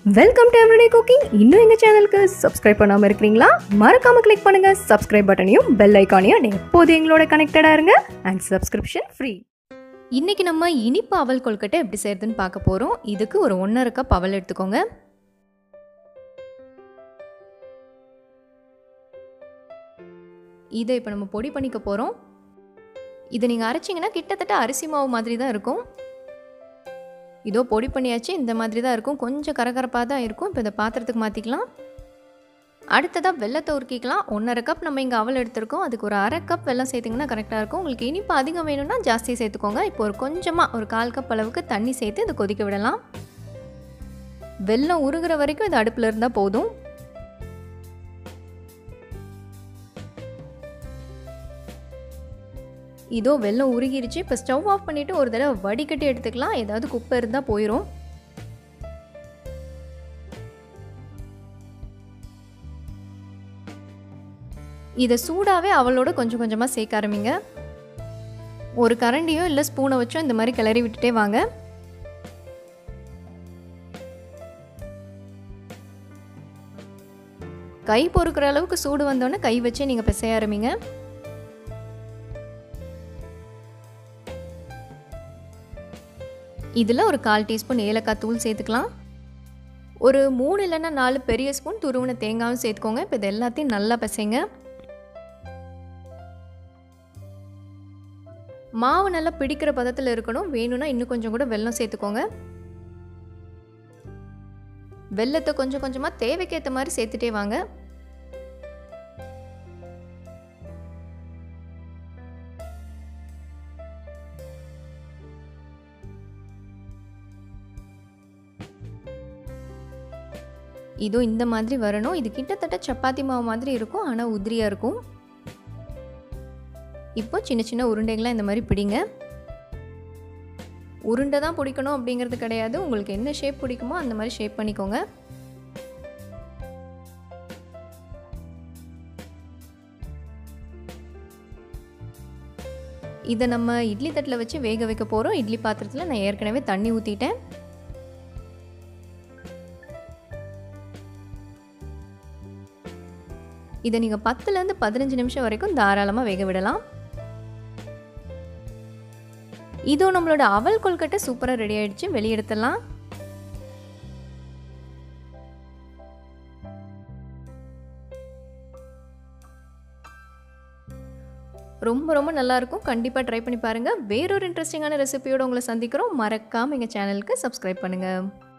welcome to everyday cooking இன்னும் எங்கள் சேனலுக்கு சப்ஸ்கிரைப் பண்ணாமல் இருக்கிறீங்களா மறக்காம கிளிக் பண்ணுங்க சப்ஸ்கிரைப் பட்டனையும் பெல் ஐக்கானையும் எப்போது எங்களோட கனெக்டடாக இருங்க அண்ட் சப்ஸ்கிரிப்ஷன் ஃப்ரீ இன்னைக்கு நம்ம இனிப்பு அவல் கொல்கட்டை எப்படி செய்யறதுன்னு பார்க்க போகிறோம் இதுக்கு ஒரு ஒன்றரை கப் அவல் எடுத்துக்கோங்க இதை இப்போ நம்ம பொடி பண்ணிக்க போகிறோம் இதை நீங்கள் அரைச்சிங்கன்னா கிட்டத்தட்ட அரிசி மாவு மாதிரி தான் இருக்கும் இதோ பொடி பண்ணியாச்சு இந்த மாதிரி தான் இருக்கும் கொஞ்சம் கரகரப்பாக தான் இருக்கும் இப்போ இதை பாத்திரத்துக்கு மாற்றிக்கலாம் அடுத்ததாக வெள்ளத்தை உருக்கிக்கலாம் ஒன்றரை கப் நம்ம இங்கே அவல் எடுத்திருக்கோம் அதுக்கு ஒரு அரை கப் வெள்ளம் சேர்த்திங்கன்னா கரெக்டாக இருக்கும் உங்களுக்கு இனிப்பு அதிகம் வேணும்னா ஜாஸ்தி சேர்த்துக்கோங்க இப்போ ஒரு கொஞ்சமாக ஒரு கால் கப் அளவுக்கு தண்ணி சேர்த்து இதை கொதிக்க விடலாம் வெள்ளம் உருகிற வரைக்கும் இது அடுப்பில் இருந்தால் போதும் இதோ வெள்ளம் உருகிருச்சு இப்போ ஸ்டவ் ஆஃப் பண்ணிவிட்டு ஒரு தடவை வடிகட்டி எடுத்துக்கலாம் ஏதாவது குப்பை இருந்தால் போயிடும் இதை சூடாகவே அவளோட கொஞ்சம் கொஞ்சமாக சேர்க்க ஆரம்பிங்க ஒரு கரண்டியோ இல்லை ஸ்பூனை வச்சோ இந்த மாதிரி கிளறி விட்டுட்டே வாங்க கை பொறுக்கிற அளவுக்கு சூடு வந்தோடனே கை வச்சே நீங்கள் பிசைய ஆரம்பிங்க இதில் ஒரு கால் டீஸ்பூன் ஏலக்காய் தூள் சேர்த்துக்கலாம் ஒரு மூணு இல்லைன்னா நாலு பெரிய ஸ்பூன் துருவின தேங்காயும் சேர்த்துக்கோங்க இப்போ இது எல்லாத்தையும் நல்லா பசைங்க மாவு நல்லா பிடிக்கிற பதத்தில் இருக்கணும் வேணும்னா இன்னும் கொஞ்சம் கூட வெல்லம் சேர்த்துக்கோங்க வெள்ளத்தை கொஞ்சம் கொஞ்சமாக தேவைக்கேற்ற மாதிரி சேர்த்துட்டே வாங்க இதோ இந்த மாதிரி வரணும் இது கிட்டத்தட்ட சப்பாத்தி மாவு மாதிரி இருக்கும் ஆனால் உதிரியாக இருக்கும் இப்போ சின்ன சின்ன உருண்டைகள்லாம் இந்த மாதிரி பிடிங்க உருண்டை தான் பிடிக்கணும் அப்படிங்கிறது கிடையாது உங்களுக்கு என்ன ஷேப் பிடிக்குமோ அந்த மாதிரி ஷேப் பண்ணிக்கோங்க இதை நம்ம இட்லி தட்டில் வச்சு வேக வைக்க போகிறோம் இட்லி பாத்திரத்தில் நான் ஏற்கனவே தண்ணி ஊற்றிட்டேன் இதை நீங்கள் பத்துலேருந்து பதினஞ்சு நிமிஷம் வரைக்கும் தாராளமாக வேக விடலாம் இதோ நம்மளோட அவல் கொல்கட்டை சூப்பராக ரெடி ஆயிடுச்சு வெளியெடுத்துடலாம் ரொம்ப ரொம்ப நல்லாயிருக்கும் கண்டிப்பாக ட்ரை பண்ணி பாருங்கள் வேறொரு இன்ட்ரெஸ்டிங்கான ரெசிபியோடு உங்களை சந்திக்கிறோம் மறக்காமல் எங்கள் சேனலுக்கு சப்ஸ்கிரைப் பண்ணுங்கள்